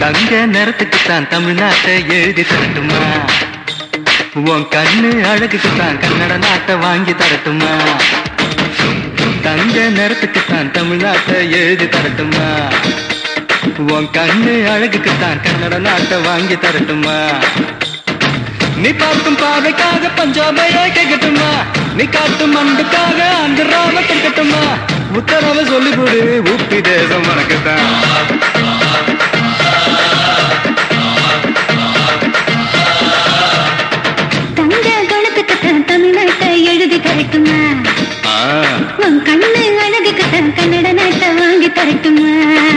தங்க நிறத்துக்கு தான் தமிழ்நாட்டை எழுதி தரட்டுமா உன் கண்ணு அழகுக்கு தான் கன்னட நாட்டை வாங்கி தரட்டுமா தங்க நிறத்துக்கு தான் தமிழ்நாட்டை எழுதி தரட்டுமா உன் கண்ணு அழகுக்கு தான் கன்னட நாட்டை வாங்கி தரட்டுமா நீ பார்க்கும் பார்வைக்காக பஞ்சாபையே கேட்கட்டுமா நீ காட்டும் அன்புக்காக ஆந்திராவை கேட்கட்டுமா உத்தரவை சொல்லிவிடு உப்பி தேசம் உனக்குத்தான் தங்க குணத்துக்குத்தான் தமிழ்நாட்டை எழுதி தரட்டுமா ஆ, உன் கண்ணு அழகுக்குத்தான் கன்னட நாட்டை வாங்கி தரட்டுமா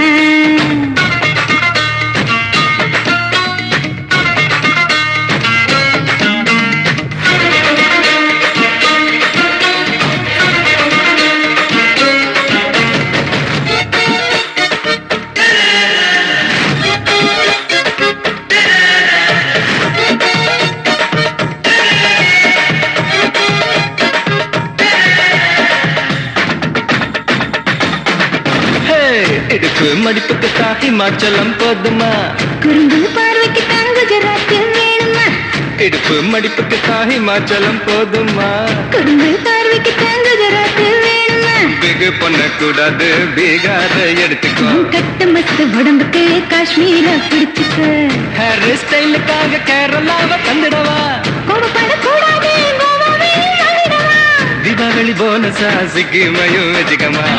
ஹே, இடுப்பு மடிப்புக்கு தான் இமாச்சலம் போதுமா குறும்பு பார்வைக்கு தான் குஜராத்தில் வேணுமா இடுப்பு மடிப்புக்கு தான் இமாச்சலம் போதுமா குறும்பு பார்வைக்கு தான் குஜராத்தில் வேணுமா பிகு பண்ணக்கூடாது பீகார எடுத்துக்கோ உன் கட்டு மஸ்து உடம்புக்கு காஷ்மீர பிடிச்சுக்க ஹேர் ஸ்டைலுக்காக கேரளாவை தந்துடவா கோபப்படக்கூடாது கோவாவே வாங்கிடவா தீபாவளி போனஸா சிக்கிமையும் வச்சுக்கமா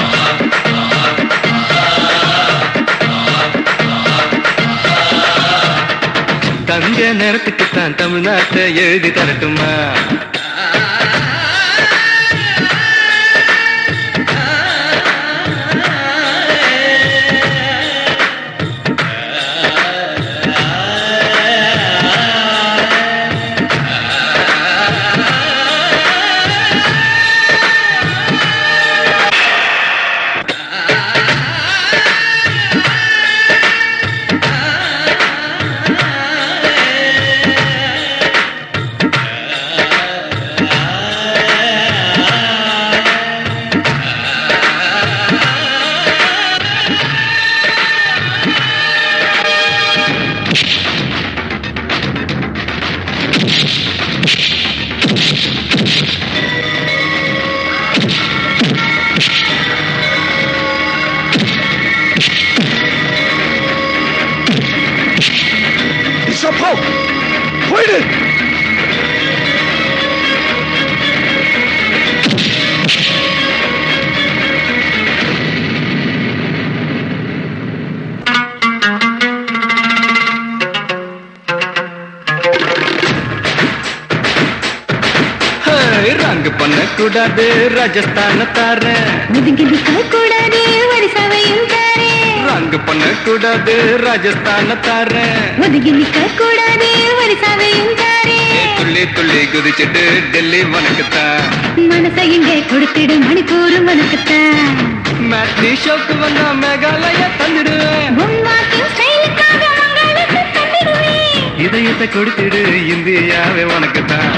தங்க நேரத்துக்கு தான் தமிழ்நாட்டை எழுதி தரட்டுமா Chapeau! Wait it! ஹே, ரங்கு பண்ணக்கூடாது ராஜஸ்தான தாரேன் ஒதுங்கி நிற்க கூடாது வரிசவையும் தாரே ரங்கு பண்ணக்கூடாது ராஜஸ்தான தாரேன் ஒதுங்கி நிற்க கூடாது வரிசவையும் தாரே ஏ, துள்ளி துள்ளி குதிச்சிட்டு டெல்லி உனக்குத்தான் மனசை இங்கே கொடுத்திடு மணிப்பூர் மனக்குத்தான் மேட்னி ஷோக்கு வந்தா மேகாலய தந்துடுவேன் உன் வாக்கின் ஸ்டைலுக்காக மங்களுக்கு தந்திடுவேன் இதயத்தை கொடுத்துடு இந்தியாவே உனக்குத்தான்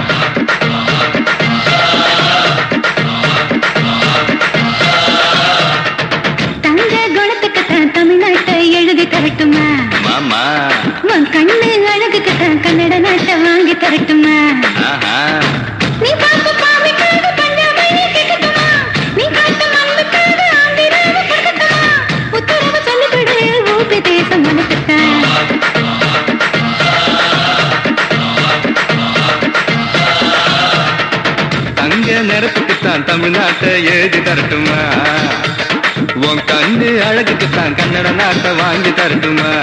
தங்க குணத்துக்குத்தான் தமிழ்நாட்டை எழுதி தரட்டுமா மாமா உன் கண்ணு அழகுக்குத்தான் கன்னட நாட்டை வாங்கி தரட்டுமா ஆஹா நீ பார்க்கும் பாவைக்காக பஞ்சாபையே கேட்கட்டுமா நீ காட்டும் அன்புக்காக ஆந்திராவை கொடுக்கட்டுமா உத்தரவு சொல்லிவிடு ஊபி தேசம் உனக்குத்தான் தங்க நிறத்துக்குத்தான் தமிழ்நாட்டை எழுதி தரட்டுமா உன் கண்ணு அழகுக்குத்தான் கன்னட நாட்டை வாங்கி தரட்டுமா